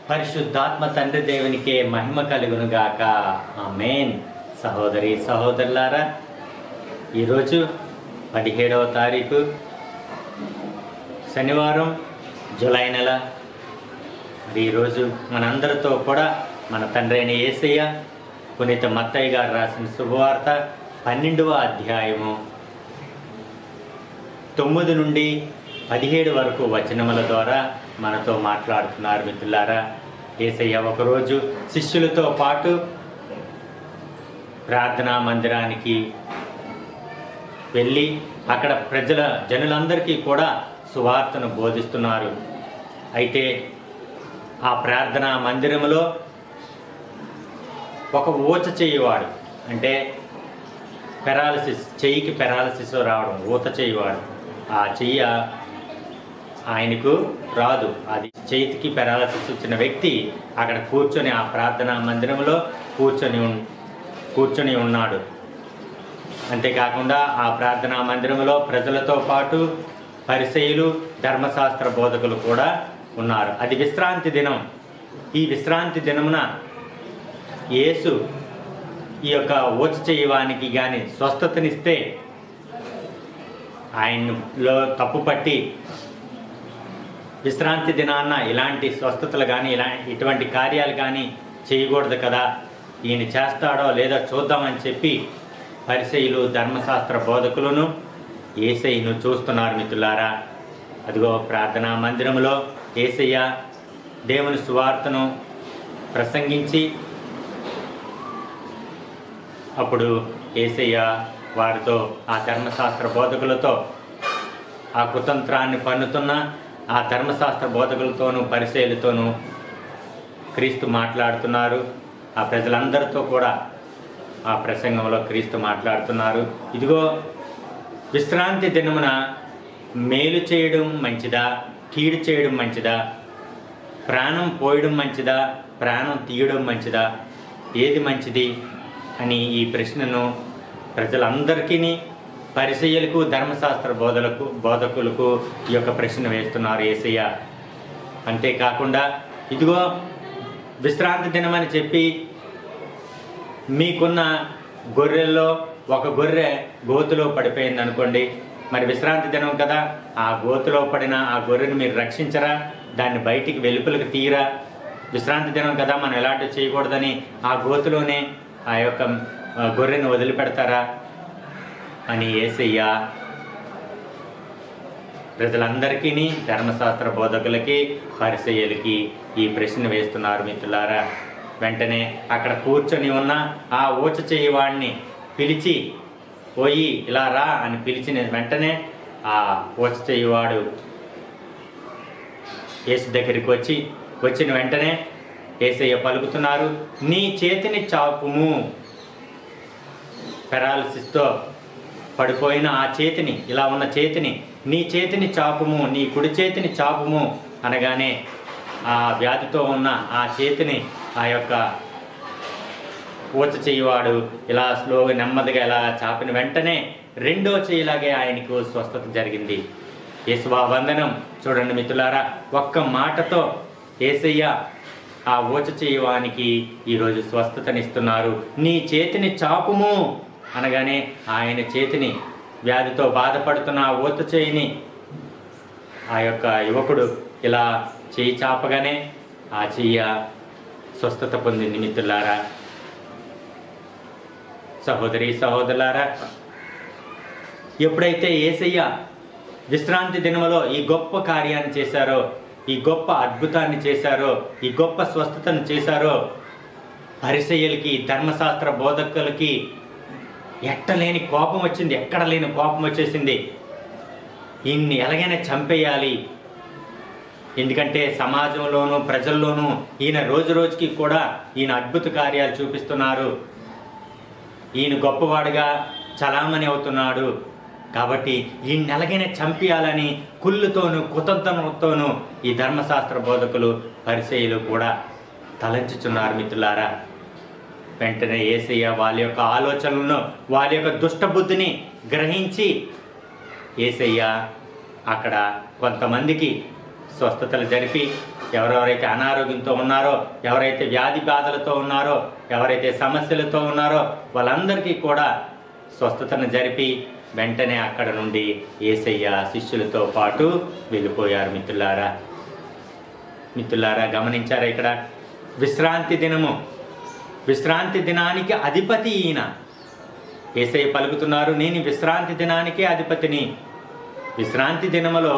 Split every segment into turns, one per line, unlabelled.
పరిశుద్ధాత్మ తండ్రి దేవునికే మహిమ కలుగును గాక ఆమేన్ సహోదరి సహోదరులారా ఈరోజు పదిహేడవ తారీఖు శనివారం జూలై నెల మరి ఈరోజు మనందరితో కూడా మన తండ్రి అయిన యేసయ్య పునీత మత్తయ్య గారు రాసిన శుభవార్త పన్నెండవ అధ్యాయము తొమ్మిది నుండి పదిహేడు వరకు వచనముల ద్వారా మనతో మాట్లాడుతున్నారు మిత్రులారా ఏసయ్య ఒకరోజు శిష్యులతో పాటు ప్రార్థనా మందిరానికి వెళ్ళి అక్కడ ప్రజల జనులందరికీ కూడా సువార్తను బోధిస్తున్నారు అయితే ఆ ప్రార్థనా మందిరంలో ఒక ఊచ చేయవాడు అంటే పెరాలసిస్ చెయ్యికి పెరాలసిస్ రావడం ఊత చేయవాడు ఆ చెయ్య ఆయనకు రాదు అది చేతికి పెరాలసిస్ వచ్చిన వ్యక్తి అక్కడ కూర్చొని ఆ ప్రార్థనా మందిరంలో కూర్చొని ఉన్- కూర్చొని ఉన్నాడు అంతేకాకుండా ఆ ప్రార్థనా మందిరంలో ప్రజలతో పాటు పరిసయులు ధర్మశాస్త్ర బోధకులు కూడా ఉన్నారు అది విశ్రాంతి దినం ఈ విశ్రాంతి దినమున యేసు ఈ యొక్క ఊచ చేయవానికి కానీ స్వస్థతనిస్తే ఆయనలో తప్పు పట్టి విశ్రాంతి దినాన్న ఇలాంటి స్వస్థతలు కానీ ఇలా ఇటువంటి కార్యాలు కానీ చేయకూడదు కదా ఈయన చేస్తాడో లేదో చూద్దామని చెప్పి పరిసయులు ధర్మశాస్త్ర బోధకులను ఏసయ్యను చూస్తున్నారు మిత్రులారా అదిగో ప్రార్థనా మందిరంలో ఏసయ్య దేవుని సువార్తను ప్రసంగించి అప్పుడు ఏసయ్య వారితో ఆ ధర్మశాస్త్ర బోధకులతో ఆ కుతంత్రాన్ని పన్నుతున్న ఆ ధర్మశాస్త్ర బోధకులతోనూ పరిశీలతోనూ క్రీస్తు మాట్లాడుతున్నారు ఆ ప్రజలందరితో కూడా ఆ ప్రసంగంలో క్రీస్తు మాట్లాడుతున్నారు ఇదిగో విశ్రాంతి దినమున మేలు చేయడం మంచిదా కీడు చేయడం మంచిదా ప్రాణం పోయడం మంచిదా ప్రాణం తీయడం మంచిదా ఏది మంచిది అని ఈ ప్రశ్నను ప్రజలందరికీ పరిచయలకు ధర్మశాస్త్ర బోధలకు బోధకులకు ఈ యొక్క ప్రశ్న వేస్తున్నారు ఏసయ్య అంతేకాకుండా ఇదిగో విశ్రాంతి దినమని చెప్పి మీకున్న గొర్రెల్లో ఒక గొర్రె గోతులో పడిపోయింది అనుకోండి మరి విశ్రాంతి దినం కదా ఆ గోతులో పడిన ఆ గొర్రెను మీరు రక్షించరా దాన్ని బయటికి వెలుపలకు తీయరా విశ్రాంతి దినం కదా మనం ఎలాంటివి చేయకూడదని ఆ గోతులోనే ఆ యొక్క ఆ, గొర్రెను వదిలిపెడతారా అని ఏసయ్య ప్రజలందరికీ ధర్మశాస్త్ర బోధకులకి పరిసయ్యులకి ఈ ప్రశ్న వేస్తున్నారు మిత్రులారా వెంటనే అక్కడ కూర్చొని ఉన్న ఆ ఊచ చేయవాడిని పిలిచి పోయి ఇలా రా అని పిలిచిన వెంటనే ఆ ఊచ చేయవాడు యేసు దగ్గరికి వచ్చి వచ్చిన వెంటనే ఏసయ్య పలుకుతున్నారు నీ చేతిని చాపుము పెరాలసిస్తో పడిపోయిన ఆ చేతిని ఇలా ఉన్న చేతిని నీ చేతిని చాపుము నీ కుడి చేతిని చాపుము అనగానే ఆ వ్యాధితో ఉన్న ఆ చేతిని ఆ యొక్క ఊచ చేయవాడు ఇలా స్లోగా నెమ్మదిగా ఇలా చాపిన వెంటనే రెండో చేయలాగే ఆయనకు స్వస్థత జరిగింది యేసువా వందనం చూడండి మిత్రులారా ఒక్క మాటతో ఏసయ్య ఆ ఊచ చేయవానికి ఈరోజు స్వస్థతనిస్తున్నారు నీ చేతిని చాపుము అనగానే ఆయన చేతిని వ్యాధితో బాధపడుతున్న ఆ ఊత చేయిని ఆ యొక్క యువకుడు ఇలా చేయి చాపగానే ఆ చెయ్య స్వస్థత పొందింది మిత్రులారా సహోదరి సహోదరులారా ఎప్పుడైతే ఏసయ్య విశ్రాంతి దినములో ఈ గొప్ప కార్యాన్ని చేశారో ఈ గొప్ప అద్భుతాన్ని చేశారో ఈ గొప్ప స్వస్థతను చేశారో పరిసయ్యులకి ధర్మశాస్త్ర బోధకులకి ఎట్టలేని కోపం వచ్చింది ఎక్కడ లేని కోపం వచ్చేసింది ఈయన్ని ఎలాగైనా చంపేయాలి ఎందుకంటే సమాజంలోనూ ప్రజల్లోనూ ఈయన రోజు రోజుకి కూడా ఈయన అద్భుత కార్యాలు చూపిస్తున్నారు ఈయన గొప్పవాడుగా చలామణి అవుతున్నాడు కాబట్టి ఈ నెలగైనా చంపేయాలని కుళ్ళుతోనూ కుతంత్రంతోనూ ఈ ధర్మశాస్త్ర బోధకులు పరిచయులు కూడా తలంచుచున్నారు మిత్రులారా వెంటనే ఏసయ్య వాళ్ళ యొక్క ఆలోచనలను వాళ్ళ యొక్క దుష్టబుద్ధిని గ్రహించి ఏసయ్య అక్కడ కొంతమందికి స్వస్థతలు జరిపి ఎవరెవరైతే అనారోగ్యంతో ఉన్నారో ఎవరైతే వ్యాధి బాధలతో ఉన్నారో ఎవరైతే సమస్యలతో ఉన్నారో వాళ్ళందరికీ కూడా స్వస్థతను జరిపి వెంటనే అక్కడ నుండి ఏసయ్య శిష్యులతో పాటు వెళ్ళిపోయారు మిత్రులారా మిత్రులారా గమనించారా ఇక్కడ విశ్రాంతి దినము విశ్రాంతి దినానికి అధిపతి ఈయన ఏసయ్య పలుకుతున్నారు నేను ఈ విశ్రాంతి దినానికే అధిపతిని విశ్రాంతి దినములో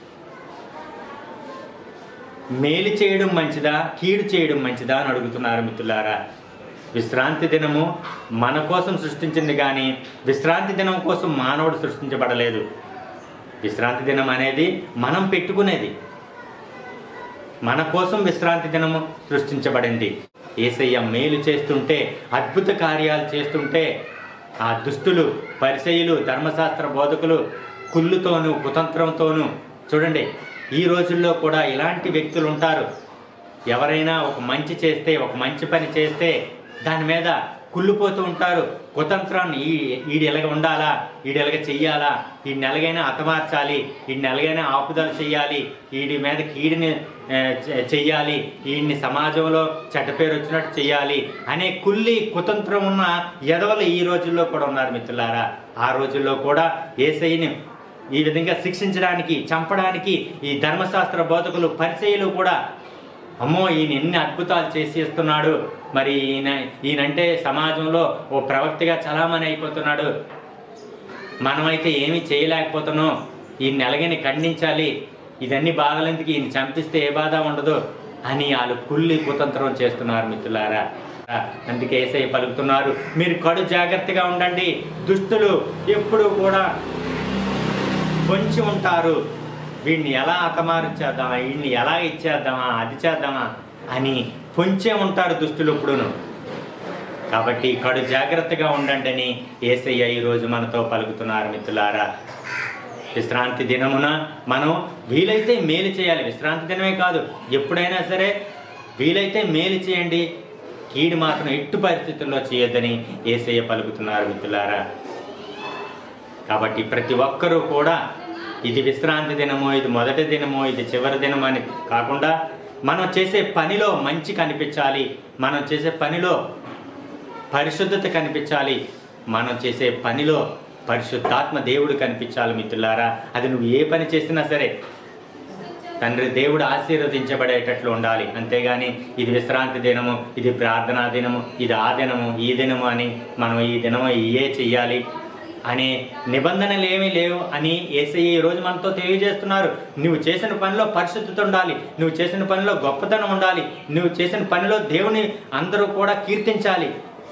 మేలు చేయడం మంచిదా కీడు చేయడం మంచిదా అని అడుగుతున్నారు మిత్రులారా విశ్రాంతి దినము మన కోసం సృష్టించింది కానీ విశ్రాంతి దినం కోసం మానవుడు సృష్టించబడలేదు విశ్రాంతి దినం అనేది మనం పెట్టుకునేది మన కోసం విశ్రాంతి దినము సృష్టించబడింది ఏసయ్య మేలు చేస్తుంటే అద్భుత కార్యాలు చేస్తుంటే ఆ దుష్టులు పరిచయులు ధర్మశాస్త్ర బోధకులు కుళ్ళుతోనూ కుతంత్రంతోనూ చూడండి ఈ రోజుల్లో కూడా ఇలాంటి వ్యక్తులు ఉంటారు ఎవరైనా ఒక మంచి చేస్తే ఒక మంచి పని చేస్తే దాని మీద కుళ్ళిపోతూ ఉంటారు కుతంత్రాన్ని ఈ ఈడు ఎలాగ ఉండాలా ఈడు ఎలాగ చెయ్యాలా ఈడిని ఎలాగైనా హతమార్చాలి ఈడిని ఎలాగైనా ఆపుదల చెయ్యాలి ఈడి మీద కీడిని ఆ, చె- చెయ్యాలి ఈయన్ని సమాజంలో చెడ్డ పేరు వచ్చినట్టు చెయ్యాలి అనే కుల్లి కుతంత్రం ఉన్న ఎదవలు ఈ రోజుల్లో కూడా ఉన్నారు మిత్రులారా ఆ రోజుల్లో కూడా ఏసైని ఈ విధంగా శిక్షించడానికి చంపడానికి ఈ ధర్మశాస్త్ర బోధకులు పరిచయులు కూడా అమ్మో ఈయన ఎన్ని అద్భుతాలు చేసి ఇస్తున్నాడు మరి ఈయన ఈయనంటే సమాజంలో ఓ ప్రవక్తిగా చలామణి అయిపోతున్నాడు మనమైతే ఏమీ చేయలేకపోతున్నాం ఈయన్ని ఎలాగైనా ఖండించాలి ఇదన్నీ బాధలెందుకు ఈయన చంపిస్తే ఏ బాధ ఉండదు అని వాళ్ళు కుళ్ళి కుతంత్రం చేస్తున్నారు మిత్రులారా అందుకే ఏసై పలుకుతున్నారు మీరు కడు జాగ్రత్తగా ఉండండి దుస్తులు ఎప్పుడు కూడా పొంచి ఉంటారు వీడిని ఎలా హతమార్చేద్దామా వీడిని ఎలా ఇచ్చేద్దామా అది చేద్దామా అని పొంచే ఉంటారు దుస్తులు ఇప్పుడును కాబట్టి కడు జాగ్రత్తగా ఉండండి అని ఏసయ్య ఈరోజు మనతో పలుకుతున్నారు మిత్రులారా విశ్రాంతి దినమున మనం వీలైతే మేలు చేయాలి విశ్రాంతి దినమే కాదు ఎప్పుడైనా సరే వీలైతే మేలు చేయండి కీడు మాత్రం ఎట్టు పరిస్థితుల్లో చేయొద్దని ఏసయ్య పలుకుతున్నారు మిత్రులారా కాబట్టి ప్రతి ఒక్కరూ కూడా ఇది విశ్రాంతి దినము ఇది మొదటి దినము ఇది చివరి దినము అని కాకుండా మనం చేసే పనిలో మంచి కనిపించాలి మనం చేసే పనిలో పరిశుద్ధత కనిపించాలి మనం చేసే పనిలో పరిశుద్ధాత్మ దేవుడు కనిపించాలి మిత్రులారా అది నువ్వు ఏ పని చేసినా సరే తండ్రి దేవుడు ఆశీర్వదించబడేటట్లు ఉండాలి అంతేగాని ఇది విశ్రాంతి దినము ఇది ప్రార్థనా దినము ఇది ఆ దినము ఈ దినము అని మనం ఈ దినము ఇయే చెయ్యాలి అనే నిబంధనలు ఏమీ లేవు అని ఏసై ఈ రోజు మనతో తెలియజేస్తున్నారు నువ్వు చేసిన పనిలో పరిశుద్ధత ఉండాలి నువ్వు చేసిన పనిలో గొప్పతనం ఉండాలి నువ్వు చేసిన పనిలో దేవుని అందరూ కూడా కీర్తించాలి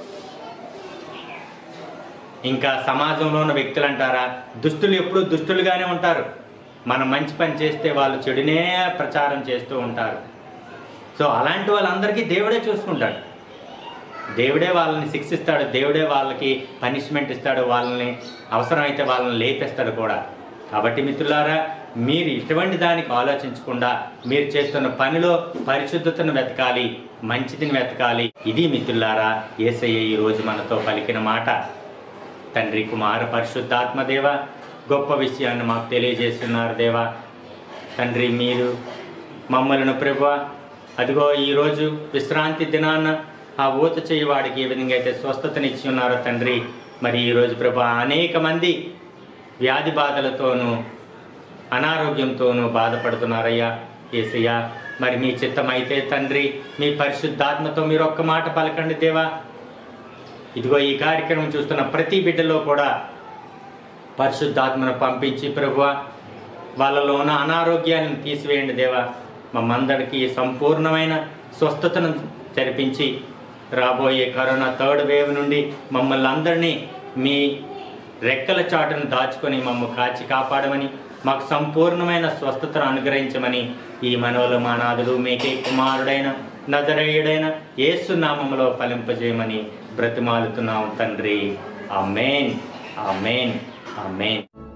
ఇంకా సమాజంలో ఉన్న వ్యక్తులు అంటారా దుస్తులు ఎప్పుడూ దుస్తులుగానే ఉంటారు మనం మంచి పని చేస్తే వాళ్ళు చెడునే ప్రచారం చేస్తూ ఉంటారు సో అలాంటి వాళ్ళందరికీ దేవుడే చూసుకుంటాడు దేవుడే వాళ్ళని శిక్షిస్తాడు దేవుడే వాళ్ళకి పనిష్మెంట్ ఇస్తాడు వాళ్ళని అవసరమైతే వాళ్ళని లేపేస్తాడు కూడా కాబట్టి మిత్రులారా మీరు ఇటువంటి దానికి ఆలోచించకుండా మీరు చేస్తున్న పనిలో పరిశుద్ధతను వెతకాలి మంచిదిని వెతకాలి ఇది మిత్రులారా ఏసయ్య ఈ రోజు మనతో పలికిన మాట తండ్రి కుమార పరిశుద్ధాత్మ దేవ గొప్ప విషయాన్ని మాకు తెలియజేస్తున్నారు దేవా తండ్రి మీరు మమ్మలను ప్రభు అదిగో ఈరోజు విశ్రాంతి దినాన ఆ ఊత చేయి వాడికి ఏ విధంగా అయితే స్వస్థతనిచ్చి ఉన్నారో తండ్రి మరి ఈరోజు ప్రభు అనేక మంది వ్యాధి బాధలతోనూ అనారోగ్యంతోనూ బాధపడుతున్నారయ్యా ఏసయ్యా మరి మీ చిత్తమైతే తండ్రి మీ పరిశుద్ధాత్మతో మీరు ఒక్క మాట పలకండి దేవా ఇదిగో ఈ కార్యక్రమం చూస్తున్న ప్రతి బిడ్డలో కూడా పరిశుద్ధాత్మను పంపించి ప్రభువ వాళ్ళలో ఉన్న అనారోగ్యాలను తీసివేయండి దేవా మమ్మందరికీ సంపూర్ణమైన స్వస్థతను జరిపించి రాబోయే కరోనా థర్డ్ వేవ్ నుండి మమ్మల్ని అందరినీ మీ రెక్కల చాటును దాచుకొని మమ్మ కాచి కాపాడమని మాకు సంపూర్ణమైన స్వస్థతను అనుగ్రహించమని ఈ మనవలు మానాదుడు మీకే కుమారుడైన నజరేయుడైన యేసు నామములో ఫలింపజేయమని బ్రతిమాలుతున్నాం తండ్రి ఆమెన్ ఆమెన్ ఆమెన్